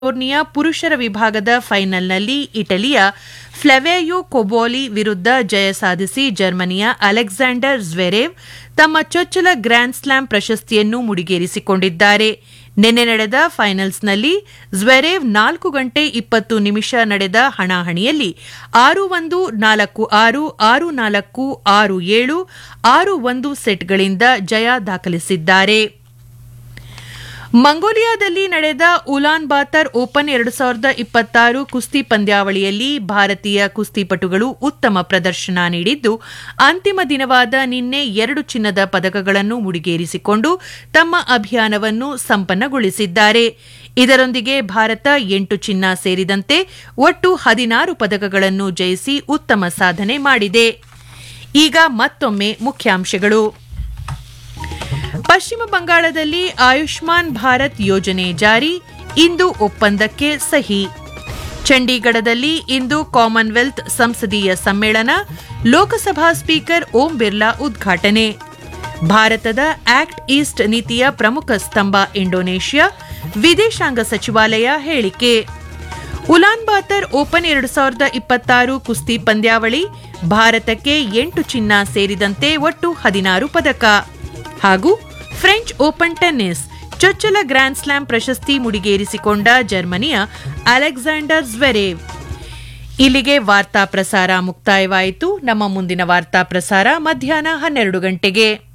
ಟೂರ್ನಿಯ ಪುರುಷರ ವಿಭಾಗದ ಫೈನಲ್ನಲ್ಲಿ ಇಟಲಿಯ ಫ್ಲೆವೆಯೋ ಕೊಬೋಲಿ ವಿರುದ್ಧ ಜಯ ಸಾಧಿಸಿ ಜರ್ಮನಿಯ ಅಲೆಕ್ಸಾಂಡರ್ ಜ್ವೆರೇವ್ ತಮ್ಮ ಚೊಚ್ಚಲ ಗ್ರ್ಯಾಂಡ್ ಸ್ಲಾಮ್ ಪ್ರಶಸ್ತಿಯನ್ನು ಮುಡಿಗೇರಿಸಿಕೊಂಡಿದ್ದಾರೆ ನಿನ್ನೆ ನಡೆದ ಫೈನಲ್ಸ್ನಲ್ಲಿ ಜ್ವೆರೇವ್ ನಾಲ್ಕು ಗಂಟೆ ಇಪ್ಪತ್ತು ನಿಮಿಷ ನಡೆದ ಹಣಾಹಣಿಯಲ್ಲಿ ಆರು ಒಂದು ನಾಲ್ಕು ಆರು ಆರು ನಾಲ್ಕು ಆರು ಏಳು ಆರು ಒಂದು ಸೆಟ್ಗಳಿಂದ ಜಯ ದಾಖಲಿಸಿದ್ದಾರೆ ಮಂಗೋಲಿಯಾದಲ್ಲಿ ನಡೆದ ಉಲಾನ್ ಬಾತರ್ ಓಪನ್ ಎರಡು ಸಾವಿರದ ಇಪ್ಪತ್ತಾರು ಕುಸ್ತಿ ಪಂದ್ಯಾವಳಿಯಲ್ಲಿ ಭಾರತೀಯ ಕುಸ್ತಿಪಟುಗಳು ಉತ್ತಮ ಪ್ರದರ್ಶನ ನೀಡಿದ್ದು ಅಂತಿಮ ದಿನವಾದ ನಿನ್ನೆ ಎರಡು ಚಿನ್ನದ ಪದಕಗಳನ್ನು ಮುಡಿಗೇರಿಸಿಕೊಂಡು ತಮ್ಮ ಅಭಿಯಾನವನ್ನು ಸಂಪನ್ನಗೊಳಿಸಿದ್ದಾರೆ ಇದರೊಂದಿಗೆ ಭಾರತ ಎಂಟು ಚಿನ್ನ ಸೇರಿದಂತೆ ಒಟ್ಟು ಹದಿನಾರು ಪದಕಗಳನ್ನು ಜಯಿಸಿ ಉತ್ತಮ ಸಾಧನೆ ಮಾಡಿದೆ ಈಗ ಮತ್ತೊಮ್ಮೆ ಮುಖ್ಯಾಂಶಗಳು ಪಶ್ಚಿಮ ಬಂಗಾಳದಲ್ಲಿ ಆಯುಷ್ಮಾನ್ ಭಾರತ್ ಯೋಜನೆ ಜಾರಿ ಇಂದು ಒಪ್ಪಂದಕ್ಕೆ ಸಹಿ ಚಂಡೀಗಢದಲ್ಲಿ ಇಂದು ಕಾಮನ್ವೆಲ್ತ್ ಸಂಸದೀಯ ಸಮ್ಮೇಳನ ಲೋಕಸಭಾ ಸ್ಪೀಕರ್ ಓಂ ಬಿರ್ಲಾ ಉದ್ಘಾಟನೆ ಭಾರತದ ಆಕ್ಟ್ ಈಸ್ಟ್ ನೀತಿಯ ಪ್ರಮುಖ ಸ್ತಂಭ ಇಂಡೋನೇಷ್ಯಾ ವಿದೇಶಾಂಗ ಸಚಿವಾಲಯ ಹೇಳಿಕೆ ಉಲಾನ್ ಬಾತರ್ ಓಪನ್ ಎರಡು ಸಾವಿರದ ಇಪ್ಪತ್ತಾರು ಕುಸ್ತಿ ಪಂದ್ಯಾವಳಿ ಭಾರತಕ್ಕೆ ಎಂಟು ಚಿನ್ನ ಸೇರಿದಂತೆ ಒಟ್ಟು ಹದಿನಾರು ಪದಕ ಹಾಗೂ ಫ್ರೆಂಚ್ ಓಪನ್ ಟೆನ್ನಿಸ್ ಚೊಚ್ಚಲ ಗ್ರ್ಯಾಂಡ್ ಸ್ಲಾಮ್ ಪ್ರಶಸ್ತಿ ಮುಡಿಗೇರಿಸಿಕೊಂಡ ಜರ್ಮನಿಯ ಅಲೆಕ್ಸಾಂಡರ್ ಜ್ವೆರೇವ್ ಇಲ್ಲಿಗೆ ವಾರ್ತಾ ಪ್ರಸಾರ ಮುಕ್ತಾಯವಾಯಿತು ನಮ್ಮ ಮುಂದಿನ ವಾರ್ತಾ ಪ್ರಸಾರ ಮಧ್ಯಾಹ್ನ ಹನ್ನೆರಡು ಗಂಟೆಗೆ